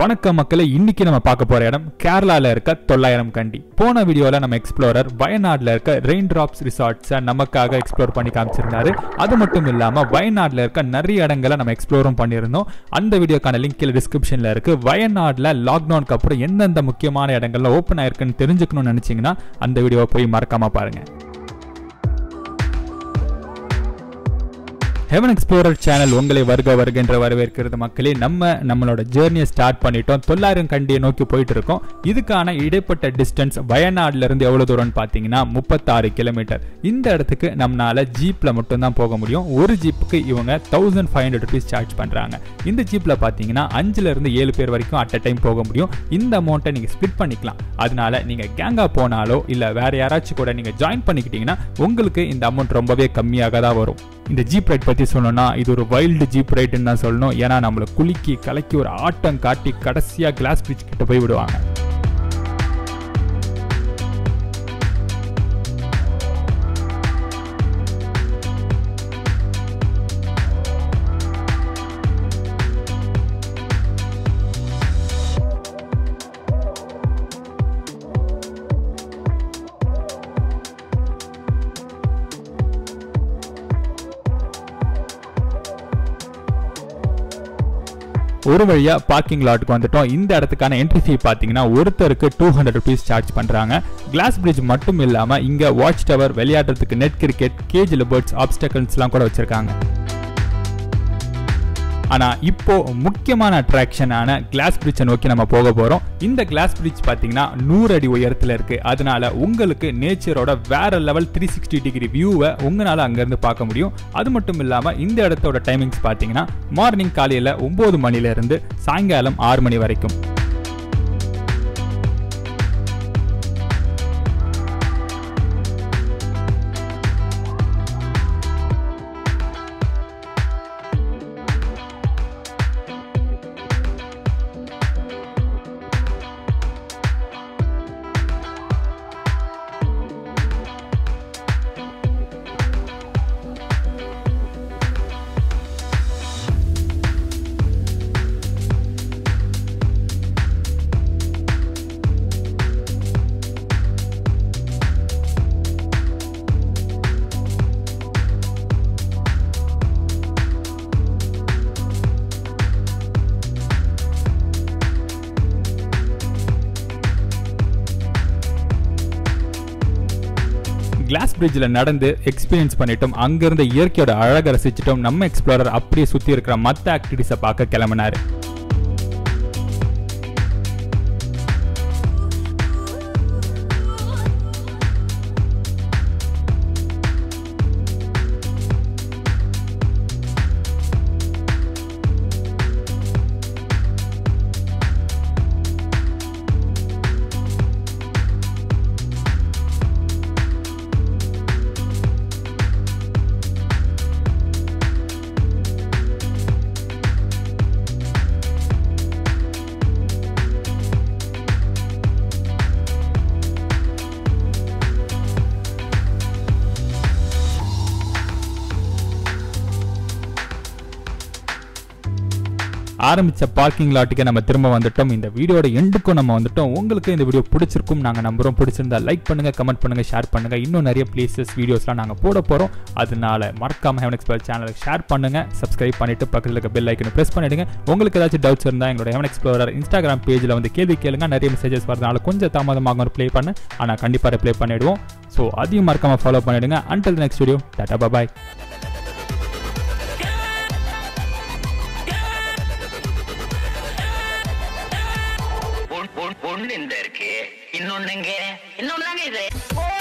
வணக்கம் மக்களே இன்னைக்கு நம்ம பார்க்க போற இடம் கேரளால இருக்க தொள்ளாயிரம் கண்டி போன வீடியோல நம்ம எக்ஸ்ப்ளோரர் வயநாடுல இருக்க ரெயின் டிராப்ஸ் ரிசார்ட்ஸை நமக்காக எக்ஸ்ப்ளோர் பண்ணி காமிச்சிருந்தாரு அது மட்டும் இல்லாம வயநாடுல இருக்க நிறைய இடங்களை நம்ம எக்ஸ்ப்ளோரும் பண்ணியிருந்தோம் அந்த வீடியோக்கான லிங்க் கீழே டிஸ்கிரிப்ஷன்ல இருக்கு வயநாடுல லாக்டவுனுக்கு அப்புறம் எந்தெந்த முக்கியமான இடங்கள்ல ஓப்பன் ஆயிருக்குன்னு தெரிஞ்சுக்கணும்னு நினைச்சீங்கன்னா அந்த வீடியோவை போய் மறக்காம பாருங்க ஹெவன் எக்ஸ்ப்ளோரர் சேனல் உங்களை வருக வருக என்று வரவேற்கிறது மக்களே நம்ம நம்மளோட ஜேர்னியை ஸ்டார்ட் பண்ணிட்டோம் தொள்ளாயிரம் கண்டியை நோக்கி போயிட்டு இருக்கோம் இதுக்கான இடைப்பட்ட டிஸ்டன்ஸ் வயநாடுல இருந்து எவ்வளவு தூரம்னு பார்த்தீங்கன்னா முப்பத்தாறு கிலோமீட்டர் இந்த இடத்துக்கு நம்மளால ஜீப்ல மட்டும்தான் போக முடியும் ஒரு ஜீப்புக்கு இவங்க thousand five hundred rupees charge பண்றாங்க இந்த ஜீப்ல பார்த்தீங்கன்னா அஞ்சுல இருந்து ஏழு பேர் வரைக்கும் அட் அ டைம் போக முடியும் இந்த அமௌண்ட்டை நீங்க ஸ்பிட் பண்ணிக்கலாம் அதனால நீங்க கேங்கா போனாலோ இல்ல வேற யாராச்சும் கூட நீங்க ஜாயின் பண்ணிக்கிட்டீங்கன்னா உங்களுக்கு இந்த அமௌண்ட் ரொம்பவே கம்மியாக தான் வரும் இந்த ஜீப் ரைட் பற்றி சொல்லணும்னா இது ஒரு வைல்டு ஜீப் ரைடுன்னு தான் சொல்லணும் ஏன்னா நம்மளை குலுக்கி கலக்கி ஒரு ஆட்டம் காட்டி கடைசியாக கிளாஸ் பிரிட்ஜ் கிட்ட போய் விடுவாங்க ஒரு வழியா பார்க்கிங் லாட்டுக்கு வந்துட்டோம் இந்த இடத்துக்கான என்ட்ரி ஃபீ பார்த்தீங்கன்னா ஒருத்தருக்கு டூ ஹண்ட்ரட் ருபீஸ் சார்ஜ் பண்றாங்க கிளாஸ் பிரிட்ஜ் மட்டும் இல்லாம இங்க வாட்ச் டவர் விளையாடுறதுக்கு நெட் கிரிக்கெட் கேஜ் லிபர்ட்ஸ் ஆப்ஸ்டக்கல்ஸ்லாம் கூட வச்சிருக்காங்க ஆனா இப்போ முக்கியமான அட்ராக்ஷனான கிளாஸ் பிரிட்ஜை நோக்கி நம்ம போக போறோம் இந்த கிளாஸ் பிரிட்ஜ் பாத்தீங்கன்னா நூறு அடி உயரத்துல இருக்கு அதனால உங்களுக்கு நேச்சரோட வேற லெவல் த்ரீ சிக்ஸ்டி டிகிரி வியூவை உங்களால அங்கிருந்து பார்க்க முடியும் அது மட்டும் இல்லாம இந்த இடத்தோட டைமிங்ஸ் பாத்தீங்கன்னா மார்னிங் காலையில ஒன்பது மணில இருந்து சாயங்காலம் ஆறு மணி வரைக்கும் கிளாஸ் பிரிட்ஜில் நடந்து எக்ஸ்பீரியன்ஸ் பண்ணிட்டோம் அங்கிருந்த இயற்கையோட அழகை ரசிச்சிட்டோம் நம்ம எக்ஸ்ப்ளோரர் அப்படியே சுற்றி இருக்கிற மற்ற ஆக்டிவிட்டிஸை பார்க்க கிளம்பினாரு ஆரம்பிச்ச பார்க்கிங் லாட்டுக்கு நம்ம திரும்ப வந்துட்டோம் இந்த வீடியோட எண்டுக்கும் நம்ம வந்துட்டோம் உங்களுக்கு இந்த வீடியோ பிடிச்சிருக்கும் நாங்கள் நம்புறோம் பிடிச்சிருந்தா லைக் பண்ணுங்க கமெண்ட் பண்ணுங்க ஷேர் பண்ணுங்க இன்னும் நிறைய பிளேசஸ் வீடியோஸ்லாம் நாங்கள் போட போறோம் அதனால மறக்காம ஹெவன் எக்ஸ்ப்ளோர் சேனலுக்கு ஷேர் பண்ணுங்க சப்ஸ்கிரைப் பண்ணிட்டு பக்கத்தில் இருக்க பெல் ஐக்கனை பிரஸ் பண்ணிடுங்க உங்களுக்கு ஏதாச்சும் டவுட்ஸ் இருந்தால் எங்களோட ஹெவன் எக்ஸ்ப்ளோரர் இன்ஸ்டாகிராம் பேஜில் வந்து கேள்வி கேளுங்க நிறைய மெசேஜஸ் வரதுனால கொஞ்சம் தாமதமாக ரிப்ளை பண்ண ஆனால் கண்டிப்பாக ரிப்ளை பண்ணிடுவோம் ஸோ அதையும் மறக்காம ஃபாலோ பண்ணிடுங்க until next video tata bye one- one- ஒண்ணு இந்த இருக்கு இன்னொன்னுங்க இன்னொன்னு இது